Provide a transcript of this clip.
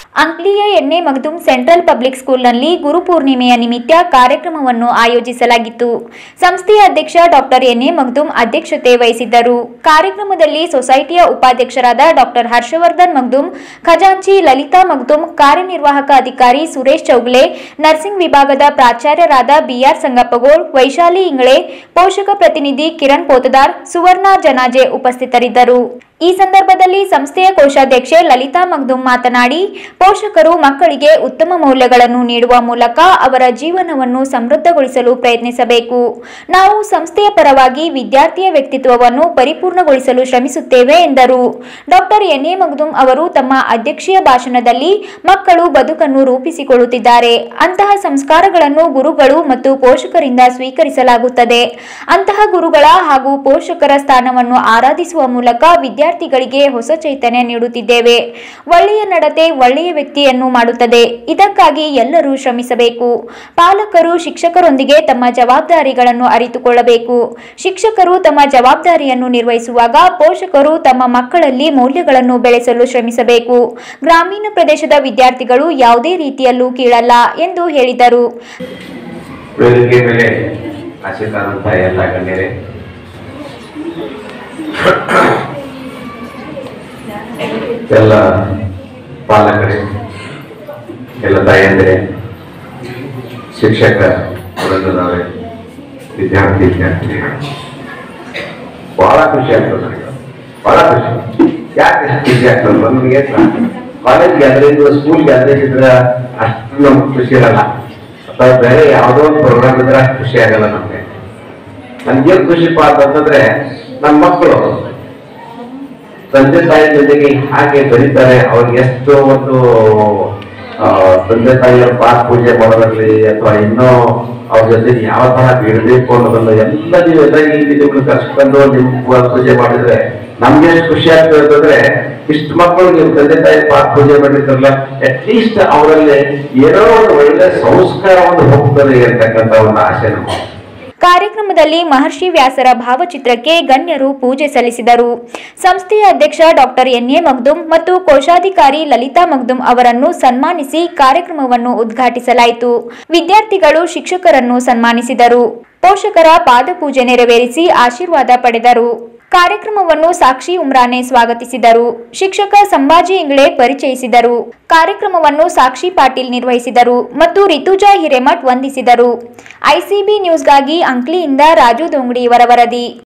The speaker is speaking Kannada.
ಅಂಕ್ಲಿಯ ಎಣ್ಣೆ ಮಗ್ದುಂ ಸೆಂಟ್ರಲ್ ಪಬ್ಲಿಕ್ ಸ್ಕೂಲ್ನಲ್ಲಿ ಗುರುಪೂರ್ಣಿಮೆಯ ನಿಮಿತ್ತ ಕಾರ್ಯಕ್ರಮವನ್ನು ಆಯೋಜಿಸಲಾಗಿತ್ತು ಸಂಸ್ಥೆಯ ಅಧ್ಯಕ್ಷ ಡಾಕ್ಟರ್ ಎನ್ಎ ಮಗ್ದುಂ ಅಧ್ಯಕ್ಷತೆ ವಹಿಸಿದ್ದರು ಕಾರ್ಯಕ್ರಮದಲ್ಲಿ ಸೊಸೈಟಿಯ ಉಪಾಧ್ಯಕ್ಷರಾದ ಡಾಕ್ಟರ್ ಹರ್ಷವರ್ಧನ್ ಮಗ್ದುಂ ಖಜಾಂಚಿ ಲಲಿತಾ ಮಗ್ದುಂ ಕಾರ್ಯನಿರ್ವಾಹಕ ಅಧಿಕಾರಿ ಸುರೇಶ್ ಚೌಗ್ಲೆ ನರ್ಸಿಂಗ್ ವಿಭಾಗದ ಪ್ರಾಚಾರ್ಯರಾದ ಬಿಆರ್ ಸಂಗಪ್ಪಗೋಳ್ ವೈಶಾಲಿ ಇಂಗ್ಳೆ ಪೋಷಕ ಪ್ರತಿನಿಧಿ ಕಿರಣ್ ಪೋತದಾರ್ ಸುವರ್ಣ ಜನಾಜೆ ಉಪಸ್ಥಿತರಿದ್ದರು ಈ ಸಂದರ್ಭದಲ್ಲಿ ಸಂಸ್ಥೆಯ ಕೋಶಾಧ್ಯಕ್ಷೆ ಲಲಿತಾ ಮಗ್ದುಂ ಮಾತನಾಡಿ ಪೋಷಕರು ಮಕ್ಕಳಿಗೆ ಉತ್ತಮ ಮೌಲ್ಯಗಳನ್ನು ನೀಡುವ ಮೂಲಕ ಅವರ ಜೀವನವನ್ನು ಸಮೃದ್ಧಗೊಳಿಸಲು ಪ್ರಯತ್ನಿಸಬೇಕು ನಾವು ಸಂಸ್ಥೆಯ ಪರವಾಗಿ ವಿದ್ಯಾರ್ಥಿಯ ವ್ಯಕ್ತಿತ್ವವನ್ನು ಪರಿಪೂರ್ಣಗೊಳಿಸಲು ಶ್ರಮಿಸುತ್ತೇವೆ ಎಂದರು ಡಾಕ್ಟರ್ ಎನ್ ಎ ಮಗ್ದುಂ ಅವರು ತಮ್ಮ ಅಧ್ಯಕ್ಷೀಯ ಭಾಷಣದಲ್ಲಿ ಮಕ್ಕಳು ಬದುಕನ್ನು ರೂಪಿಸಿಕೊಳ್ಳುತ್ತಿದ್ದಾರೆ ಅಂತಹ ಸಂಸ್ಕಾರಗಳನ್ನು ಗುರುಗಳು ಮತ್ತು ಪೋಷಕರಿಂದ ಸ್ವೀಕರಿಸಲಾಗುತ್ತದೆ ಅಂತಹ ಗುರುಗಳ ಹಾಗೂ ಪೋಷಕರ ಸ್ಥಾನವನ್ನು ಆರಾಧಿಸುವ ಮೂಲಕ ವಿದ್ಯಾರ್ಥಿಗಳಿಗೆ ಹೊಸ ಚೈತನ್ಯ ನೀಡುತ್ತಿದ್ದೇವೆ ಒಳ್ಳೆಯ ನಡತೆ ಒಳ್ಳೆಯ ವ್ಯಕ್ತಿಯನ್ನು ಮಾಡುತ್ತದೆ ಇದಕ್ಕಾಗಿ ಎಲ್ಲರೂ ಶ್ರಮಿಸಬೇಕು ಪಾಲಕರು ಶಿಕ್ಷಕರೊಂದಿಗೆ ತಮ್ಮ ಜವಾಬ್ದಾರಿಗಳನ್ನು ಅರಿತುಕೊಳ್ಳಬೇಕು ಶಿಕ್ಷಕರು ತಮ್ಮ ಜವಾಬ್ದಾರಿಯನ್ನು ನಿರ್ವಹಿಸುವಾಗ ಪೋಷಕರು ತಮ್ಮ ಮಕ್ಕಳಲ್ಲಿ ಮೌಲ್ಯಗಳನ್ನು ಬೆಳೆಸಲು ಶ್ರಮಿಸಬೇಕು ಗ್ರಾಮೀಣ ಪ್ರದೇಶದ ವಿದ್ಯಾರ್ಥಿಗಳು ಯಾವುದೇ ರೀತಿಯಲ್ಲೂ ಕೀಳಲ್ಲ ಎಂದು ಹೇಳಿದರು ವೇದಿಕೆ ಮೇಲೆ ಆಶೀರ್ವಾದಂತ ಎಲ್ಲ ಗಣ್ಯರೇ ಎಲ್ಲ ಪಾಲಕರೇ ಎಲ್ಲ ತಾಯಂದಿರೇ ಶಿಕ್ಷಕ ವೃಂದದವರೇ ವಿದ್ಯಾರ್ಥಿ ವಿದ್ಯಾರ್ಥಿನಿಗಳು ಬಹಳ ಖುಷಿ ಆಗ್ತದೆ ನನಗೆ ಬಹಳ ಖುಷಿ ಯಾಕೆ ಇಷ್ಟು ಖುಷಿ ಆಗ್ತದೆ ನಮಗೆ ಕಾಲೇಜ್ ಗ್ಯಾದರಿಂಗ್ ಸ್ಕೂಲ್ ಗ್ಯಾದರಿಂಗ್ ಇದ್ರೆ ಅಷ್ಟು ನಮ್ಗೆ ಖುಷಿ ಇರಲ್ಲ ಅಥವಾ ಬೇರೆ ಯಾವುದೋ ಒಂದು ಪ್ರೋಗ್ರಾಮ್ ಇದ್ರೆ ಅಷ್ಟು ಖುಷಿ ಆಗಲ್ಲ ನಮ್ಗೆ ನನ್ಗೇನ್ ಖುಷಿಪ್ಪ ಅಂತಂದ್ರೆ ನನ್ನ ಮಕ್ಕಳು ತಂದೆ ತಾಯಿ ಜೊತೆಗೆ ಹಾಗೆ ಬೆರೀತಾರೆ ಅವ್ರಿಗೆ ಎಷ್ಟು ಒಂದು ಆ, ತಂದೆ ತಾಯಿಯರ ಪಾದ ಪೂಜೆ ಮಾಡೋದ್ರಲ್ಲಿ ಅಥವಾ ಇನ್ನೂ ಅವ್ರ ಜೊತೆ ಯಾವ ತರ ಬೆಳಬೇಕು ಅನ್ನೋದನ್ನ ಎಲ್ಲ ನೀವು ಎಲ್ಲ ಈ ನಿಮ್ಮನ್ನು ಕರ್ಸ್ಕೊಂಡು ನಿಮ್ ಪೂ- ಪೂಜೆ ಮಾಡಿದ್ರೆ ನಮ್ಗೆ ಎಷ್ಟು ಖುಷಿ ಆಗ್ತದೆ ಅಂತಂದ್ರೆ ಇಷ್ಟು ಮಕ್ಕಳು ನೀವು ತಂದೆ ತಾಯಿ ಪಾದ ಪೂಜೆ ಮಾಡಿದ್ರಲ್ಲ ಅಟ್ ಲೀಸ್ಟ್ ಅವರಲ್ಲಿ ಏನೋ ಒಂದು ಒಳ್ಳೆ ಸಂಸ್ಕಾರ ಒಂದು ಹೋಗ್ತದೆ ಅಂತಕ್ಕಂಥ ಒಂದು ಆಸೆ ನಮ್ಗೆ ಕಾರ್ಯಕ್ರಮದಲ್ಲಿ ಮಹರ್ಷಿ ವ್ಯಾಸರ ಭಾವಚಿತ್ರಕ್ಕೆ ಗಣ್ಯರು ಪೂಜೆ ಸಲ್ಲಿಸಿದರು ಸಂಸ್ಥೆಯ ಅಧ್ಯಕ್ಷ ಡಾಕ್ಟರ್ ಎನ್ ಎ ಮಗ್ದುಂ ಮತ್ತು ಕೋಶಾಧಿಕಾರಿ ಲಲಿತಾ ಮಗ್ದುಂ ಅವರನ್ನು ಸನ್ಮಾನಿಸಿ ಕಾರ್ಯಕ್ರಮವನ್ನು ಉದ್ಘಾಟಿಸಲಾಯಿತು ವಿದ್ಯಾರ್ಥಿಗಳು ಶಿಕ್ಷಕರನ್ನು ಸನ್ಮಾನಿಸಿದರು ಪೋಷಕರ ಪಾದಪೂಜೆ ನೆರವೇರಿಸಿ ಆಶೀರ್ವಾದ ಪಡೆದರು ಕಾರ್ಯಕ್ರಮವನ್ನು ಸಾಕ್ಷಿ ಉಮ್ರಾನೆ ಸ್ವಾಗತಿಸಿದರು ಶಿಕ್ಷಕ ಸಂಭಾಜಿ ಇಂಗ್ಳೆ ಪರಿಚಯಿಸಿದರು ಕಾರ್ಯಕ್ರಮವನ್ನು ಸಾಕ್ಷಿ ಪಾಟೀಲ್ ನಿರ್ವಹಿಸಿದರು ಮತ್ತು ರಿತುಜಾ ಹಿರೇಮಠ್ ವಂದಿಸಿದರು ಐಸಿಬಿ ನ್ಯೂಸ್ಗಾಗಿ ಅಂಕ್ಲಿಯಿಂದ ರಾಜು ದೊಂಗಡಿ ಇವರ ವರದಿ